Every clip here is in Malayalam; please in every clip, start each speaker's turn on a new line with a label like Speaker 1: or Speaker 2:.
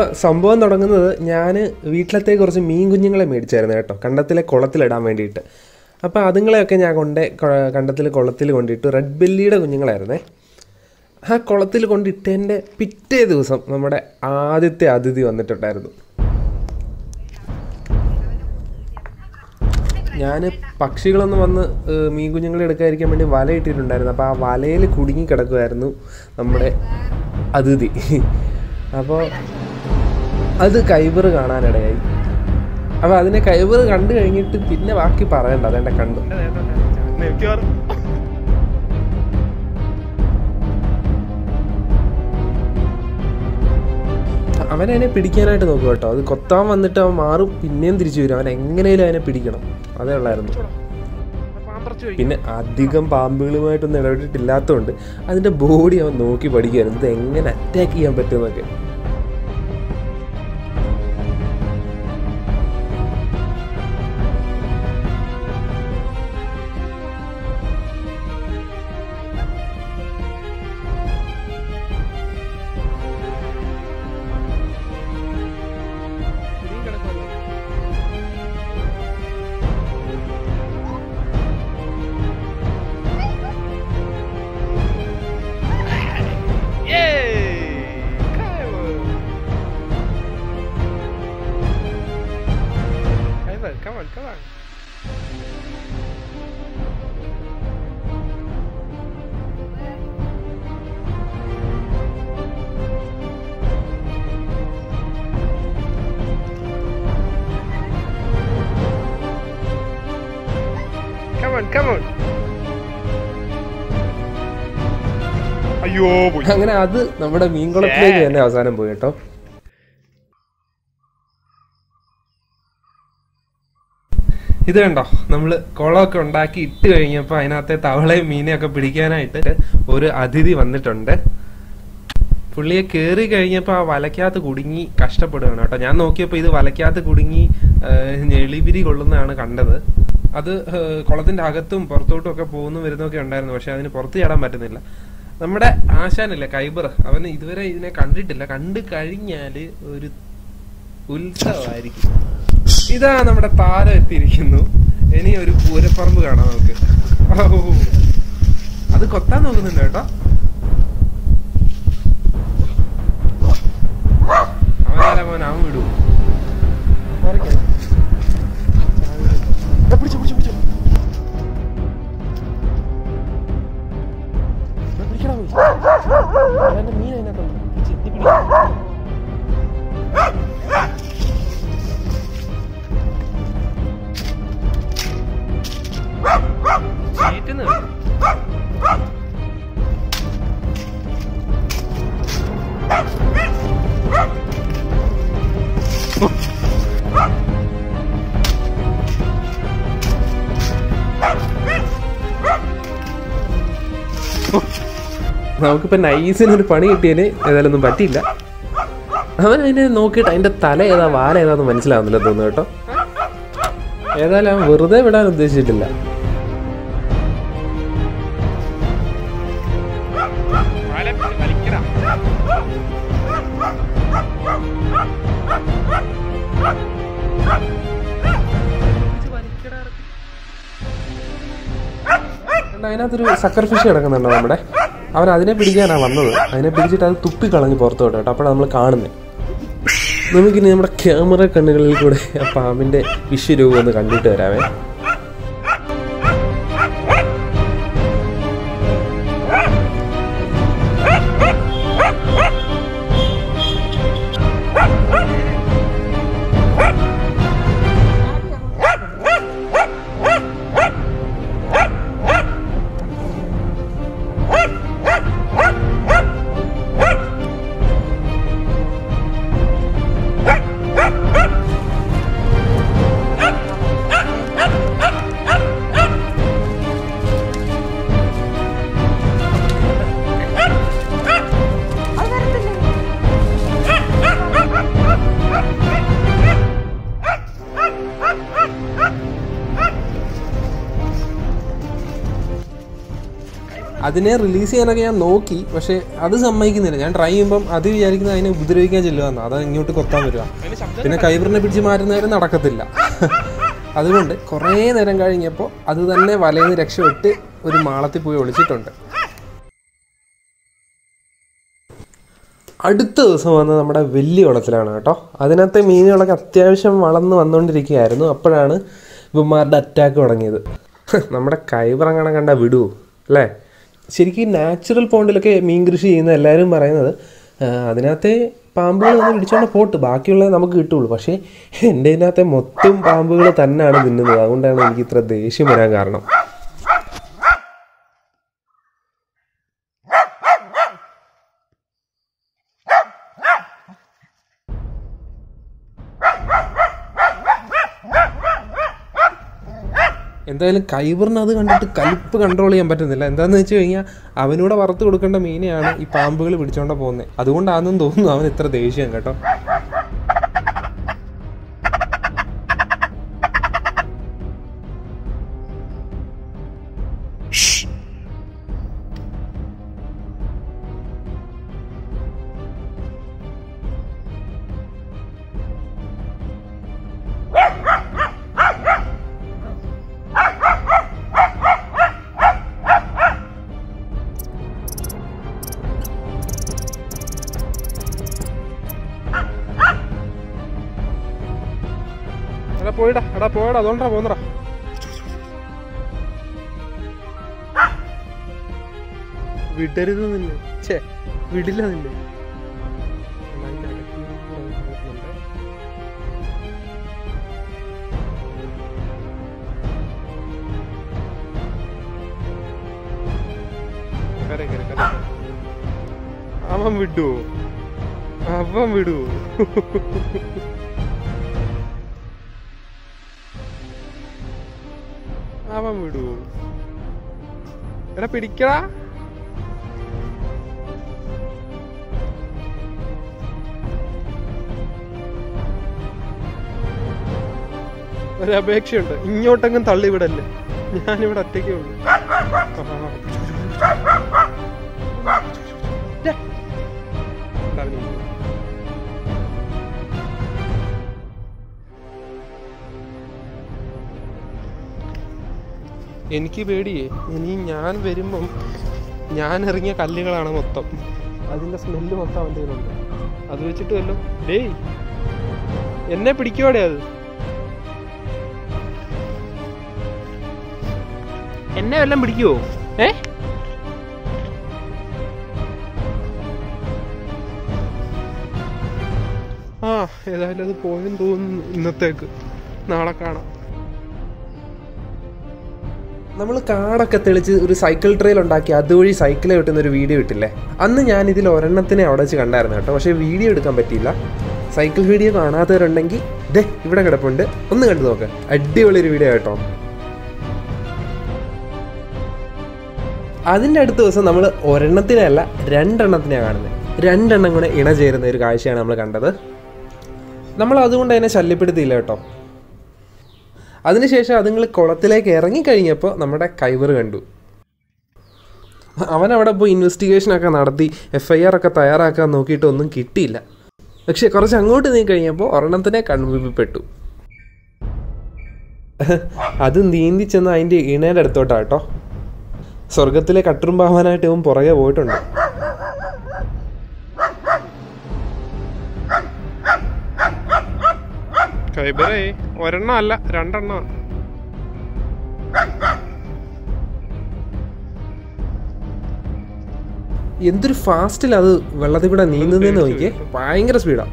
Speaker 1: അപ്പോൾ സംഭവം തുടങ്ങുന്നത് ഞാൻ വീട്ടിലത്തെ കുറച്ച് മീൻ കുഞ്ഞുങ്ങളെ മേടിച്ചായിരുന്നു കേട്ടോ കണ്ടത്തിലെ കുളത്തിലിടാൻ വേണ്ടിയിട്ട് അപ്പോൾ അതുങ്ങളെയൊക്കെ ഞാൻ കൊണ്ട് കണ്ടത്തിൽ കുളത്തിൽ കൊണ്ടിട്ടു റെഡ് ബെല്ലിയുടെ കുഞ്ഞുങ്ങളായിരുന്നേ ആ കുളത്തിൽ കൊണ്ടിട്ടതിൻ്റെ പിറ്റേ ദിവസം നമ്മുടെ ആദ്യത്തെ അതിഥി വന്നിട്ടുണ്ടായിരുന്നു ഞാൻ പക്ഷികളൊന്നും വന്ന് ഏഹ്, മീൻ കുഞ്ഞുങ്ങളെ എടുക്കാതിരിക്കാൻ വേണ്ടി വല ഇട്ടിട്ടുണ്ടായിരുന്നു അപ്പോൾ ആ വലയിൽ കുടുങ്ങി കിടക്കുമായിരുന്നു നമ്മുടെ അതിഥി അപ്പോൾ അത് കൈബർ കാണാനിടയായി അപ്പോൾ അതിനെ കൈബർ കണ്ടു കഴിഞ്ഞിട്ട് പിന്നെ ബാക്കി പറയണ്ട അതെൻ്റെ കണ്ടു
Speaker 2: മിക്കവാറും
Speaker 1: അവൻ അതിനെ പിടിക്കാനായിട്ട് നോക്കും കേട്ടോ അത് കൊത്താൻ വന്നിട്ട് അവൻ മാറും പിന്നെയും തിരിച്ചു വരും അവൻ എങ്ങനെയും അതിനെ പിടിക്കണം അതേ ഉള്ളായിരുന്നു
Speaker 2: പാമ്പറച്ചു പോയി
Speaker 1: പിന്നെ അധികം പാമ്പുകളുമായിട്ടൊന്നും ഇടപെട്ടിട്ടില്ലാത്തതുകൊണ്ട് അതിൻ്റെ ബോഡി അവൻ നോക്കി പഠിക്കുകയായിരുന്നു ഇത് എങ്ങനെ അറ്റാക്ക് ചെയ്യാൻ പറ്റുമെന്നൊക്കെ
Speaker 2: കുടുങ്ങി കിടക്കുമല്ലോ Yay! Kyber, come on, come on. Come on, come on. അയ്യോ പോയി
Speaker 1: അങ്ങനെ അത് നമ്മുടെ മീൻകുളത്തിലേക്ക് തന്നെ അവസാനം പോയി കേട്ടോ ഇത് കണ്ടോ നമ്മൾ കുളമൊക്കെ ഉണ്ടാക്കി ഇട്ട് കഴിഞ്ഞപ്പോൾ അതിനകത്തെ തവളയും മീനെയൊക്കെ പിടിക്കാനായിട്ട് ഒരു അതിഥി വന്നിട്ടുണ്ട് പുള്ളിയെ കയറി കഴിഞ്ഞപ്പോൾ ആ വലക്കകത്ത് കുടുങ്ങി കഷ്ടപ്പെടുകയാണ് കേട്ടോ ഞാൻ നോക്കിയപ്പോൾ ഇത് വലക്കകത്ത് കുടുങ്ങി ഏഹ്, ഞെളിപിരി കൊള്ളുന്നതാണ് കണ്ടത് അത് ഏഹ്, കുളത്തിന്റെ അകത്തും പുറത്തോട്ടും ഒക്കെ പോകുന്നു വരുന്നൊക്കെ ഉണ്ടായിരുന്നു പക്ഷെ അതിന് പുറത്ത് ചാടാൻ പറ്റുന്നില്ല നമ്മുടെ ആശാനല്ലേ കൈബർ അവന് ഇതുവരെ ഇതിനെ കണ്ടിട്ടില്ല കണ്ടു കഴിഞ്ഞാല് ഒരു ഉത്സവമായിരിക്കും ഇതാ നമ്മുടെ താരം എത്തിയിരിക്കുന്നു ഇനി ഒരു പൂരപ്പറമ്പ് കാണാം നമുക്ക് ഔ. അത് കൊത്താൻ നോക്കുന്നുണ്ട് കേട്ടോ അവനാരാ മോൻ അവൻ വിടൂ മാറിക്കേ. ദാ പിടിച്ചോ, പിടിച്ചോ, പിടിച്ചോ. ദാ പിടിക്കടാ പോയി. അവന്റെ മീൻ അതിനകത്തുണ്ട്. പിടിച്ച്, നീ പിടി. ചീറ്റുന്നു നമുക്കിപ്പോ നൈസിന് ഒരു പണി കിട്ടിയതിന് ഏതായാലും ഒന്നും പറ്റിയില്ല അവൻ അതിനെ നോക്കിയിട്ട് അതിന്റെ തല ഏതാ വാല ഏതാന്ന് മനസ്സിലാവുന്നില്ല തോന്നുന്നു കേട്ടോ ഏതായാലും അവൻ വെറുതെ വിടാൻ ഉദ്ദേശിച്ചിട്ടില്ല
Speaker 2: വല പിടിച്ച് വലിക്കടാ
Speaker 1: കണ്ടോ, അതിനകത്തൊരു സക്കർ ഫിഷ് കിടക്കുന്നുണ്ടോ നമ്മുടെ അവൻ അതിനെ പിടിക്കാനാ വന്നത് അതിനെ പിടിച്ചിട്ട് അത് തുപ്പി കളഞ്ഞ് പുറത്തു വിട്ടോ കേട്ടോ അപ്പോഴാണ് നമ്മൾ കാണുന്നത് നമുക്കിനി നമ്മുടെ ക്യാമറ കണ്ണുകളിൽ കൂടെ ആ പാമ്പിന്റെ വിശ്വരൂപം ഒന്ന് കണ്ടിട്ട് വരാമേ അതിനെ റിലീസ് ചെയ്യാനൊക്കെ ഞാൻ നോക്കി പക്ഷേ അത് സമ്മതിക്കുന്നില്ല ഞാൻ ട്രൈ ചെയ്യുമ്പം അത് വിചാരിക്കുന്നത് അതിനെ ഉപദ്രവിക്കാൻ ചെല്ലുമെന്ന് അത് ഇങ്ങോട്ട് കൊത്താൻ വരിക
Speaker 2: അതിന് ശബ്ദം
Speaker 1: പിന്നെ കൈബറിനെ പിടിച്ച് മാറ്റുന്നവരും നടക്കത്തില്ല അതുകൊണ്ട് കുറേ നേരം കഴിഞ്ഞപ്പോൾ അത് തന്നെ വലയിൽ നിന്ന് രക്ഷപ്പെട്ട് ഒരു മാളത്തിൽ പോയി ഒളിച്ചിട്ടുണ്ട് അടുത്ത ദിവസം വന്നത് നമ്മുടെ വലിയ കുളത്തിലാണ് കേട്ടോ അതിനകത്തെ മീനുകളൊക്കെ അത്യാവശ്യം വളർന്ന് വന്നുകൊണ്ടിരിക്കുകയായിരുന്നു അപ്പോഴാണ് ഇവന്മാരുടെ അറ്റാക്ക് തുടങ്ങിയത് നമ്മുടെ കൈവറങ്ങനെ കണ്ട വിടൂ അല്ലേ ശരിക്കും നാച്ചുറൽ പോണ്ടിലൊക്കെ മീൻ കൃഷി ചെയ്യുന്ന എല്ലാവരും പറയുന്നത് ആ, അതിനകത്തെ പാമ്പുകൾ ഒന്ന് പിടിച്ചോണ്ട് പോട്ട് ബാക്കിയുള്ളത് നമുക്ക് കിട്ടുള്ളൂ പക്ഷേ എൻ്റെ ഇതിനകത്തെ മൊത്തം പാമ്പുകൾ തന്നെയാണ് തിന്നുന്നത് അതുകൊണ്ടാണ് എനിക്ക് ഇത്ര ദേഷ്യം വരാൻ കാരണം എന്തായാലും കൈബറിന് അത് കണ്ടിട്ട് കലിപ്പ് കൺട്രോൾ ചെയ്യാൻ പറ്റുന്നില്ല എന്താന്ന് വെച്ച് കഴിഞ്ഞാൽ അവനൂടെ വറുത്ത് കൊടുക്കേണ്ട മീനെയാണ് ഈ പാമ്പുകൾ പിടിച്ചോണ്ട് പോകുന്നത് അതുകൊണ്ടാണെന്ന് തോന്നുന്നു അവൻ ഇത്ര ദേഷ്യം കേട്ടോ
Speaker 2: എടാ പോയിടാ എടാ പോയടാ അതുകൊണ്ടാ പോന്നടാ
Speaker 1: വിടരുത് നിന്നെ ഛേ വിടില്ല നിന്നെ
Speaker 2: അതിന്റെ ഇടയ്ക്ക് കൂടെ ഒന്ന് നോക്കുന്നുണ്ട്. കരയ്, കരയ്, കരയ്. അവൻ വിടൂ അവൻ വിടൂ അവൻ വിടൂ എടാ പിടിക്കടാ ഒരു അപേക്ഷയുണ്ട് ഇങ്ങോട്ടെങ്ങും തള്ളിവിടല്ലേ ഞാനിവിടെ ഒറ്റയ്ക്കേ ഉള്ളൂ ദേ. എന്താ അവന് ഈ- എനിക്ക് പേടിയേ ഇനി ഞാൻ വരുമ്പം ഞാൻ ഇറങ്ങിയ കല്ലുകളാണ് മൊത്തം അതിന്റെ സ്മെല്ല് മൊത്തം അവൻ്റെ കയ്യിലുണ്ട് അത് വെച്ചിട്ട് വല്ലോ ഡേയ് എന്നെ പിടിക്കോടെ അത് എന്നെ വല്ലതും പിടിക്കുവോ ഏ ആ ഏതായാലും അത് പോയെന്ന് തോന്നുന്നു ഇന്നത്തേക്ക് നാളെ കാണാം
Speaker 1: നമ്മൾ കാടൊക്കെ തെളിച്ച് ഒരു സൈക്കിൾ ട്രെയിൽ ഉണ്ടാക്കി അതുവഴി സൈക്കിൾ കിട്ടുന്ന ഒരു വീഡിയോ ഇട്ടില്ലേ അന്ന് ഞാൻ ഇതിൽ ഒരെണ്ണത്തിനെ അവിടെ വെച്ച് കണ്ടായിരുന്നു കേട്ടോ പക്ഷേ വീഡിയോ എടുക്കാൻ പറ്റിയില്ല സൈക്കിൾ വീഡിയോ കാണാത്തവരുണ്ടെങ്കിൽ ദേ ഇവിടെ കിടപ്പുണ്ട് ഒന്ന് കണ്ടു നോക്ക് അടിപൊളി ഒരു വീഡിയോ കേട്ടോ അതിൻ്റെ അടുത്ത ദിവസം നമ്മൾ ഒരെണ്ണത്തിനല്ല രണ്ടെണ്ണത്തിനെയാണ് കാണുന്നത് രണ്ടെണ്ണം കൂടെ ഇണ ചേരുന്ന ഒരു കാഴ്ചയാണ് നമ്മൾ കണ്ടത് നമ്മൾ അതുകൊണ്ട് അതിനെ ശല്യപ്പെടുത്തിയില്ല കേട്ടോ അതിനുശേഷം അതുങ്ങൾ കുളത്തിലേക്ക് ഇറങ്ങിക്കഴിഞ്ഞപ്പോൾ നമ്മുടെ കൈവർ കണ്ടു അവൻ അവിടെ പോയി ഇൻവെസ്റ്റിഗേഷനൊക്കെ നടത്തി എഫ് ഐ ആർ ഒക്കെ തയ്യാറാക്കാൻ നോക്കിയിട്ട് ഒന്നും കിട്ടിയില്ല പക്ഷെ കുറച്ച് അങ്ങോട്ട് നീങ്ങി കഴിഞ്ഞപ്പോൾ ഒരെണ്ണത്തിനെ കൺമുമ്പിൽപ്പെട്ടു അത് നീന്തി ചെന്ന് അതിൻ്റെ ഇണയുടെ അടുത്തോട്ടാ കേട്ടോ സ്വർഗത്തിലെ കട്ടുറുമ്പാവാനായിട്ട് ഇവൻ പുറകെ പോയിട്ടുണ്ട്
Speaker 2: കൈബറേ ഒരെണ്ണം അല്ല രണ്ടെണ്ണം
Speaker 1: എന്തൊരു ഫാസ്റ്റിൽ അത് വെള്ളത്തിൽ കൂടെ നീന്തുന്നതെന്ന് നോക്കിയേ ഭയങ്കര സ്പീഡാ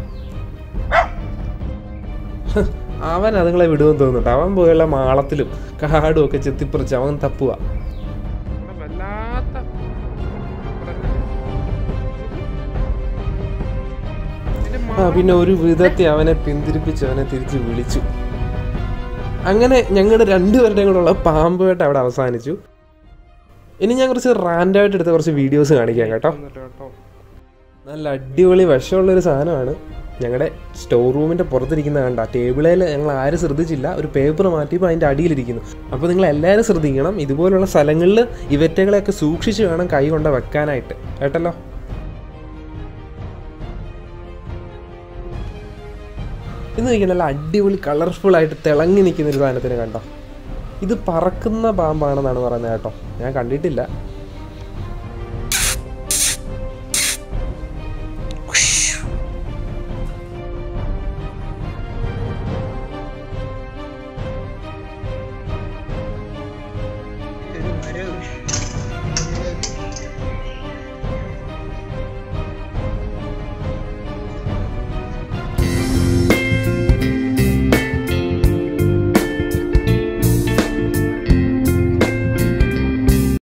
Speaker 1: അവൻ അതുങ്ങളെ വിടുമെന്ന് തോന്നുന്നുണ്ട് അവൻ പോയുള്ള മാളത്തിലും കാടും ഒക്കെ ചെത്തിപ്പറിച്ച് അവൻ തപ്പുക
Speaker 2: ഇവിടെ വല്ലാത്ത ഇതിന്റെ
Speaker 1: ആ പിന്നെ ഒരു വിധത്തിൽ അവനെ പിന്തിരിപ്പിച്ച് അവനെ തിരിച്ച് വിളിച്ചു അങ്ങനെ ഞങ്ങളുടെ രണ്ടുപേരുടെയും കൂടെയുള്ള പാമ്പ് വേട്ട അവിടെ അവസാനിച്ചു ഇനി ഞാൻ കുറച്ച് റാൻഡായിട്ട് എടുത്ത കുറച്ച് വീഡിയോസ് കാണിക്കാം കേട്ടോ
Speaker 2: മാളൊന്നുമില്ല കേട്ടോ
Speaker 1: നല്ല അടിപൊളി വിഷമുള്ളൊരു സാധനമാണ് ഞങ്ങളുടെ സ്റ്റോർ റൂമിൻ്റെ പുറത്തിരിക്കുന്ന കണ്ട ടേബിളിൽ ഞങ്ങൾ ആരും ശ്രദ്ധിച്ചില്ല ഒരു പേപ്പർ മാറ്റിയപ്പോൾ അതിൻ്റെ അടിയിലിരിക്കുന്നു അപ്പോൾ നിങ്ങൾ എല്ലാവരും ശ്രദ്ധിക്കണം ഇതുപോലുള്ള സ്ഥലങ്ങളിൽ ഇവറ്റകളെയൊക്കെ സൂക്ഷിച്ച് വേണം കൈ കൊണ്ട് വെക്കാനായിട്ട് കേട്ടല്ലോ ഇന്ന് നോക്കിയാൽ നല്ല അടിപൊളി കളർഫുൾ ആയിട്ട് തിളങ്ങി നിൽക്കുന്ന ഒരു സാധനത്തിന് കണ്ടോ ഇത് പറക്കുന്ന പാമ്പാണെന്നാണ് പറയുന്നത് കേട്ടോ ഞാൻ കണ്ടിട്ടില്ല